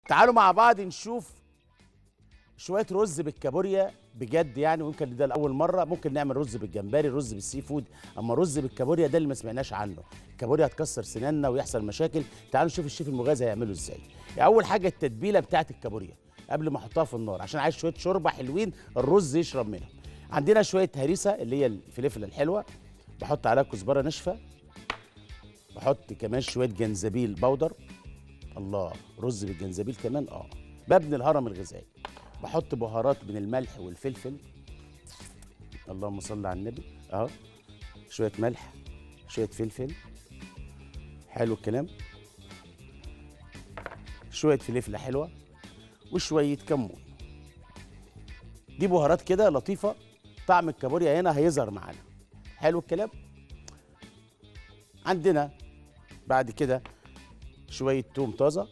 تعالوا مع بعض نشوف شويه رز بالكابوريا بجد يعني ويمكن ده لاول مره ممكن نعمل رز بالجمبري رز بالسي فود اما رز بالكابوريا ده اللي ما سمعناش عنه الكابوريا هتكسر سناننا ويحصل مشاكل تعالوا نشوف الشيف المغازي هيعمله ازاي اول حاجه التتبيله بتاعه الكابوريا قبل ما احطها في النار عشان عايز شويه شوربه حلوين الرز يشرب منهم عندنا شويه هريسه اللي هي الفلفله الحلوه بحط عليها كزبره ناشفه بحط كمان شويه جنزبيل بودر الله رز بالجنزبيل كمان اه ببني الهرم الغذائي بحط بهارات من الملح والفلفل اللهم صل على النبي اهو شويه ملح شويه فلفل حلو الكلام شويه فلفله حلوه وشويه كمون دي بهارات كده لطيفه طعم الكابوريا هنا هيظهر معانا حلو الكلام عندنا بعد كده شويه توم طازه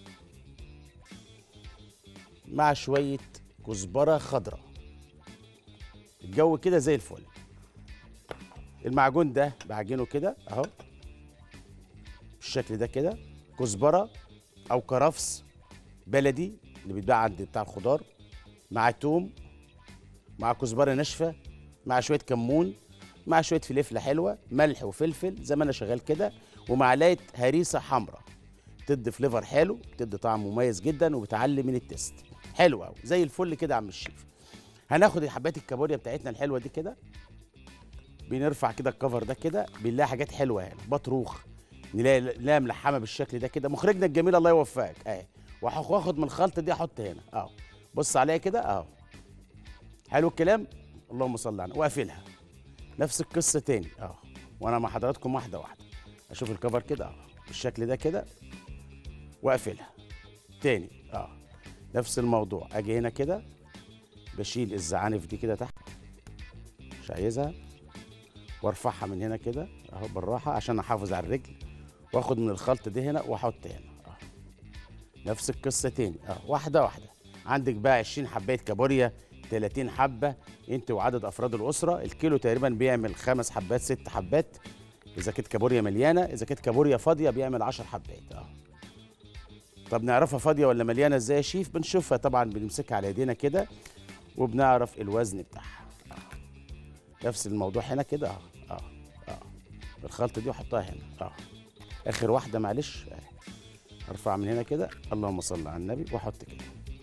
مع شويه كزبره خضراء الجو كده زي الفل المعجون ده بعجنه كده اهو بالشكل ده كده كزبره او كرفس بلدي اللي بيتباع عند بتاع الخضار مع توم مع كزبره ناشفه مع شويه كمون مع شويه فلفله حلوه ملح وفلفل زي ما انا شغال كده ومعلقه هريسه حمراء بتدي فليفر حلو بتدي طعم مميز جدا وبتعلي من التست حلو قوي زي الفل كده يا عم الشيف هناخد حبات الكابوريا بتاعتنا الحلوه دي كده بنرفع كده الكفر ده كده بنلاقي حاجات حلوه يعني بطروخ نلاقي نلاقي ملحمه بالشكل ده كده مخرجنا الجميل الله يوفقك اهي واخد من الخلطه دي احط هنا اهو بص عليها كده اهو حلو الكلام اللهم صل على واقفلها نفس القصه تاني اهو وانا مع حضراتكم واحده واحده اشوف الكفر كده اهو بالشكل ده كده واقفلها تاني اه نفس الموضوع اجي هنا كده بشيل الزعانف دي كده تحت مش عايزها وارفعها من هنا كده اهو بالراحه عشان احافظ على الرجل واخد من الخلط دي هنا واحط هنا اه نفس القصه تاني اه واحده واحده عندك بقى 20 حبايه كابوريا 30 حبه انت وعدد افراد الاسره الكيلو تقريبا بيعمل خمس حبات ست حبات اذا كانت كابوريا مليانه اذا كانت كابوريا فاضيه بيعمل 10 حبات اه طب نعرفها فاضيه ولا مليانه ازاي يا شيف بنشوفها طبعا بنمسكها على ايدينا كده وبنعرف الوزن بتاعها آه. نفس الموضوع هنا كده اه اه اه الخلطه دي واحطها هنا اه اخر واحده معلش آه. ارفع من هنا كده اللهم صل على النبي واحط كده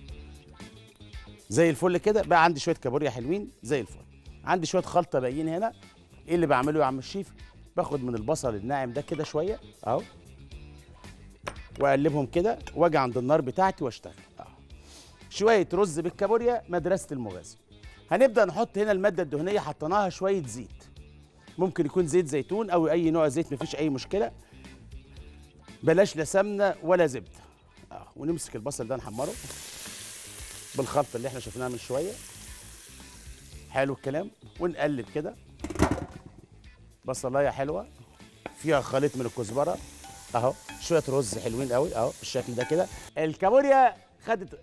زي الفل كده بقى عندي شويه كابوريا حلوين زي الفل عندي شويه خلطه باقيين هنا ايه اللي بعمله يا عم الشيف باخد من البصل الناعم ده كده شويه اهو واقلبهم كده واجي عند النار بتاعتي واشتغل اه شويه رز بالكابوريا مدرسه المغازي هنبدا نحط هنا الماده الدهنيه حطيناها شويه زيت ممكن يكون زيت زيتون او اي نوع زيت مفيش اي مشكله بلاش لا سمنه ولا زبده اه ونمسك البصل ده نحمره بالخلطه اللي احنا شفناها من شويه حلو الكلام ونقلب كده بصلايه حلوه فيها خليط من الكزبره اهو شويه رز حلوين قوي اهو بالشكل ده كده الكابوريا خدت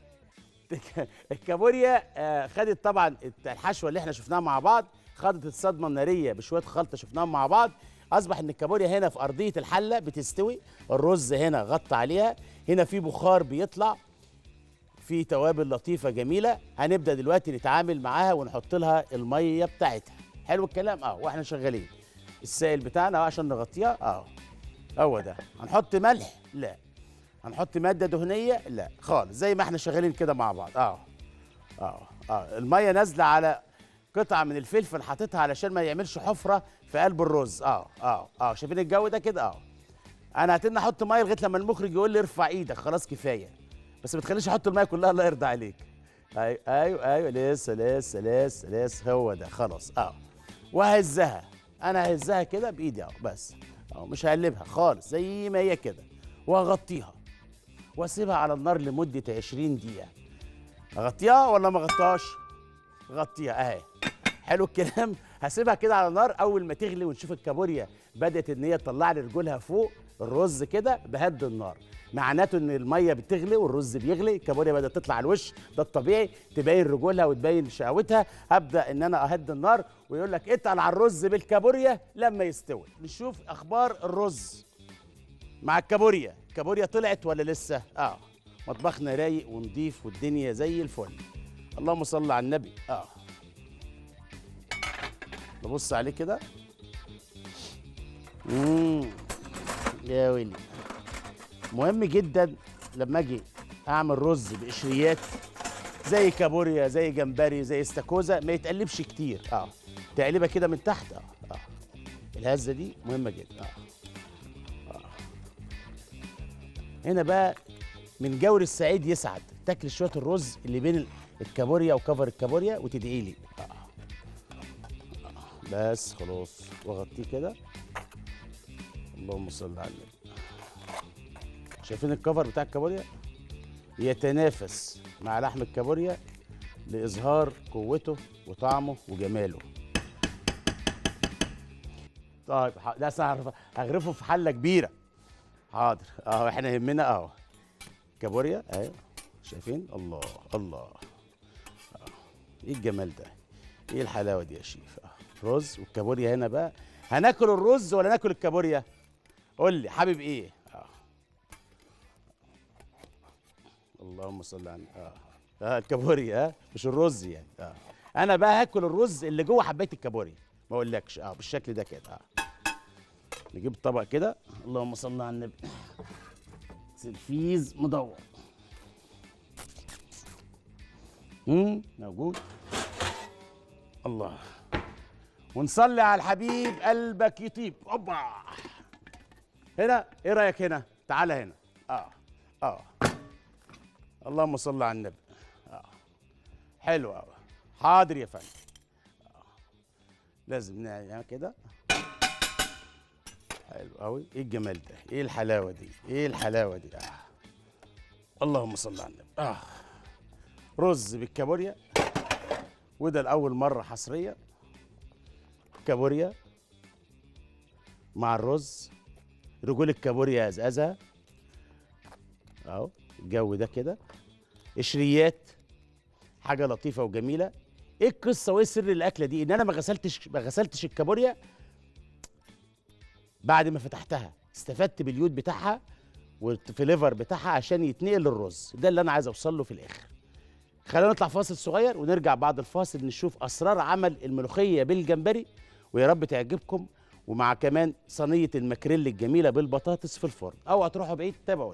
الكابوريا آه خدت طبعا الحشوه اللي احنا شفناها مع بعض خدت الصدمه الناريه بشويه خلطه شفناهم مع بعض اصبح ان الكابوريا هنا في ارضيه الحله بتستوي الرز هنا غطى عليها هنا في بخار بيطلع في توابل لطيفه جميله هنبدا دلوقتي نتعامل معاها ونحط لها الميه بتاعتها حلو الكلام اه واحنا شغالين السائل بتاعنا اهو عشان نغطيها اه هو ده هنحط ملح لا هنحط ماده دهنيه لا خالص زي ما احنا شغالين كده مع بعض اه اه اه الميه نازله على قطعه من الفلفل حاططها علشان ما يعملش حفره في قلب الرز اه اه اه شايفين الجو ده كده اه انا هتن احط ميه لغايه لما المخرج يقول لي ارفع ايدك خلاص كفايه بس ما تخليش احط الميه كلها الله يرضى عليك ايوه ايوه ايوه لسه لسه لسه لسه هو ده خلاص اه وهزها انا هزها كده بايدي اهو بس اهو مش هقلبها خالص زي ما هي كده واغطيها واسيبها على النار لمده 20 دقيقه اغطيها ولا ما اغطيهاش غطيها اهي حلو الكلام هسيبها كده على النار اول ما تغلي ونشوف الكابوريا بدات ان هي تطلع لي رجولها فوق الرز كده بهد النار معناته ان الميه بتغلي والرز بيغلي الكابوريا بدات تطلع على الوش ده الطبيعي تبين رجولها وتبين شقاوتها هبدا ان انا اهد النار ويقول لك اتقل على الرز بالكابوريا لما يستوي نشوف اخبار الرز مع الكابوريا الكابوريا طلعت ولا لسه اه مطبخنا رايق ونضيف والدنيا زي الفل اللهم صل على النبي اه نبص عليه كده امم يا ويلي مهم جدا لما اجي اعمل رز بقشريات زي كابوريا زي جمبري زي استاكوزا ما يتقلبش كتير اه تقلبها كده من تحت اه اه الهزه دي مهمه جدا اه اه هنا بقى من جور السعيد يسعد تاكل شويه الرز اللي بين الكابوريا وكفر الكابوريا وتدعي لي آه. آه. بس خلاص واغطيه كده اللهم صل على النبي شايفين الكفر بتاع الكابوريا يتنافس مع لحم الكابوريا لإظهار قوته وطعمه وجماله طيب ح- ده أصل هغرفه في حلة كبيرة حاضر اهو احنا يهمنا اهو كابوريا اهي شايفين الله الله آه. ايه الجمال ده ايه الحلاوه دي يا شيف آه. رز والكابوريا هنا بقى هناكل الرز ولا ناكل الكابوريا قول لي حابب ايه اه اللهم صل على النبي. اه اه الكابوريا اه مش الرز يعني اه انا بقى هاكل الرز اللي جوه حبايه الكابوريا ما اقولكش اه بالشكل ده كده اه نجيب طبق كده اللهم صل على النبي سلفيز مدور امم موجود الله ونصلي على الحبيب قلبك يطيب اوبا هنا ايه رايك هنا تعالى هنا اه اه اللهم صل على النبي اه حلو قوي حاضر يا فندم آه. لازم نعمل كده حلو قوي ايه الجمال ده ايه الحلاوه دي ايه الحلاوه دي آه. اللهم صل على النبي اه رز بالكابوريا وده لاول مره حصريه كابوريا مع الرز رجول الكابوريا ازازها اهو الجو ده كده قشريات حاجه لطيفه وجميله ايه القصه وايه سر الاكله دي ان انا ما غسلتش ما غسلتش الكابوريا بعد ما فتحتها استفدت باليود بتاعها والفليفر بتاعها عشان يتنقل للرز ده اللي انا عايز اوصل له في الاخر خلينا نطلع فاصل صغير ونرجع بعد الفاصل نشوف اسرار عمل الملوخيه بالجمبري ويا رب تعجبكم ومع كمان صينيه المكريل الجميله بالبطاطس في الفرن او هتروحوا بعيد تابعوني